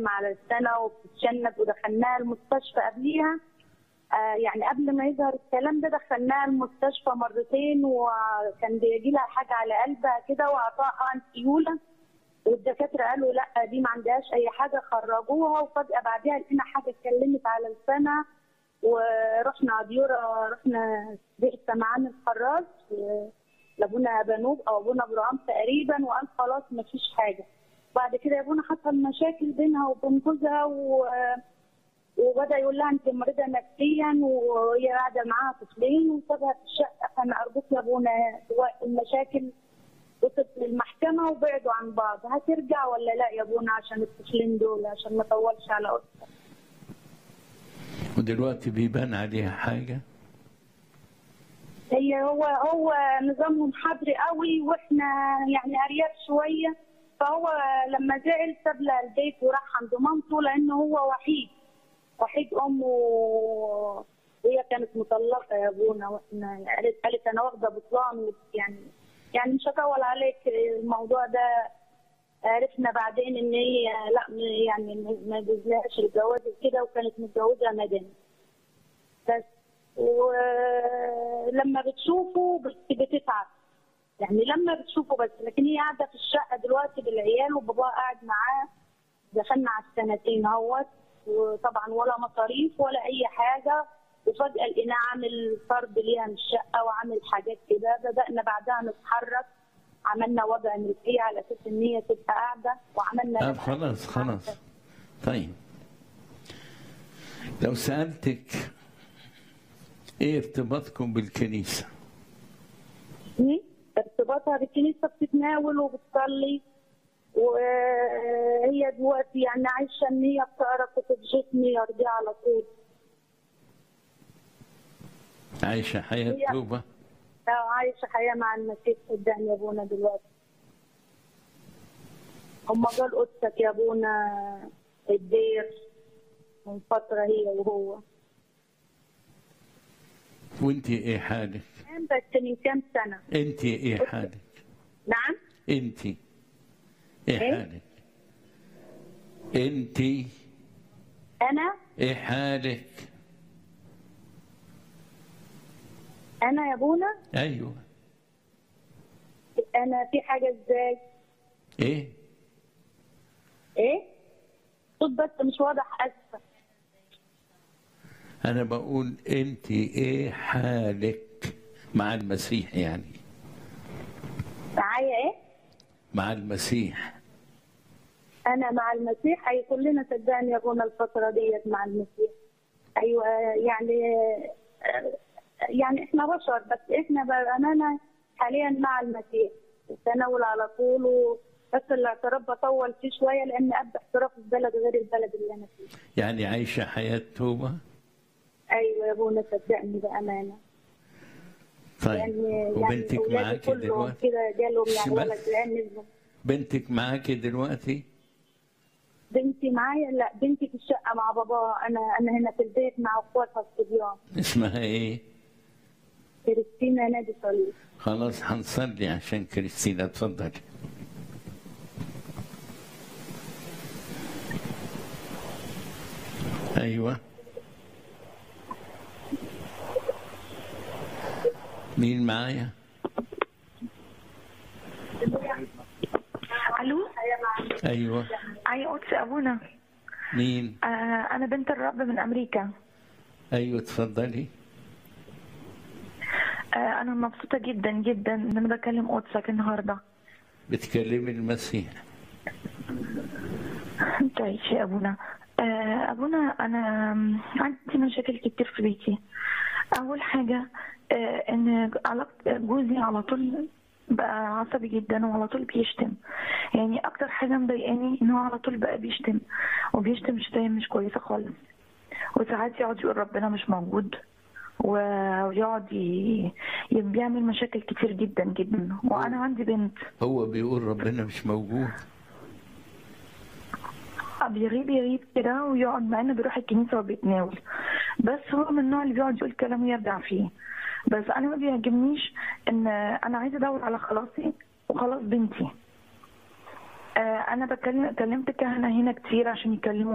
بتتكلم على السنه وبتتشنج ودخلناها المستشفى قبليها آه يعني قبل ما يظهر الكلام ده دخلناها المستشفى مرتين وكان بيجي لها حاجه على قلبها كده واعطاها انسيوله والدكاتره قالوا لا دي ما عندهاش اي حاجه خرجوها وفجاه بعدها لقينا حاجه اتكلمت على لسانها ورحنا ديورة رحنا بئر سمعان الخراج لابونا بنوب او ابونا ابراهيم تقريبا وقال خلاص ما فيش حاجه بعد كده يا ابونا حصل مشاكل بينها وبين جوزها و... وبدا يقول لها انت مريضه نفسيا وهي قاعده معاها طفلين وسابها في الشقه فانا ارجوك يا ابونا دلوقتي المشاكل وصلت للمحكمه وبعدوا عن بعض هترجع ولا لا يا ابونا عشان الطفلين دول عشان ما اطولش على قصتك ودلوقتي بيبان عليها حاجة هي هو هو نظامهم حضري قوي واحنا يعني ارياف شويه فهو لما زعل ساب لها البيت وراح عند مامته لانه هو وحيد وحيد امه وهي كانت مطلقه يا ابونا واحنا قالت قالت انا واخده بطلان يعني يعني مش هطول عليك الموضوع ده عرفنا بعدين ان هي لا يعني ما جوزلهاش الجواز كده وكانت متجوزه مدني بس ولما بتشوفه بت- بتتعب يعني لما بتشوفه بس لكن هي قاعده في الشقه دلوقتي بالعيال وباباها قاعد معاه دخلنا على السنتين اهوت وطبعا ولا مصاريف ولا اي حاجه وفجاه لقيناه عامل فرد ليها من الشقه وعامل حاجات كده بدانا بعدها نتحرك عملنا وضع ملكيه على اساس ان هي تبقى قاعده وعملنا طب خلاص خلاص طيب لو سألتك ايه ارتباطكم بالكنيسة إيه؟ ارتباطها بالكنيسه بتتناول وبتصلي وهي دلوقتي يعني عايشه ان هي بتقرا كتب جسمي يرضي على طول عايشة حياة هي- توبة آه، عايشه حياه مع المسيح قدام يا ابونا دلوقتي هما قال قدسك يا ابونا الدير من فتره هي وهو وانت ايه حالك بس من كام سنه انت ايه حالك نعم انت ايه إيه؟ حالك انت انا ايه حالك انا يا ابونا ايوه انا في حاجه ازاي ايه ايه صوت بس مش واضح اسفه انا بقول انت ايه حالك مع المسيح يعني معايا ايه مع المسيح انا مع المسيح اي كلنا صدقني يا ابونا الفتره ديت مع المسيح ايوه يعني يعني احنا بشر بس احنا بامانه حاليا مع المسيح التناول على طول و- بس الاعتراف بطول فيه شويه لان اب احتراف في بلد غير البلد اللي انا فيه يعني عايشة حياة توبة ايوه يا ابونا صدقني بامانه طيب لان يعني وبنتك أولادي معاكي كلهم دلوقتي كده جالهم يعني بس. ولد لان بنتك معاكي دلوقتي بنتي معايا لا بنتي في الشقه مع باباها انا انا هنا في البيت مع اخواتها الصبيان اسمها ايه كريستينا نادي صليب خلاص هنصلي عشان كريستينا اتفضلي ايوه مين معايا الو ايوه اي قدس ابونا مين آه انا بنت الرب من امريكا ايوه اتفضلي آه انا مبسوطه جدا جدا ان انا بكلم قدسك النهارده بتكلمي المسيح تعيش يا ابونا آه ابونا انا عندي مشاكل كتير في بيتي اول حاجه آه ان علاقه جوزي على طول بقى عصبي جدا وعلى طول بيشتم يعني اكتر حاجه مضايقاني ان هو على طول بقى بيشتم وبيشتم شتايم مش كويسه خالص وساعات يقعد يقول ربنا مش موجود و- ويقعد ي- ي- بيعمل مشاكل كتير جدا جدا وانا عندي بنت هو بيقول ربنا مش موجود بيغيب يغيب كده ويقعد معانا بيروح الكنيسة وبيتناول بس هو من النوع اللي بيقعد يقول كلام ويرجع فيه بس أنا ما بيعجبنيش إن أنا عايزة أدور على خلاصي وخلاص بنتي آه، انا بكلم كلمت كهنه هنا كتير عشان يكلموا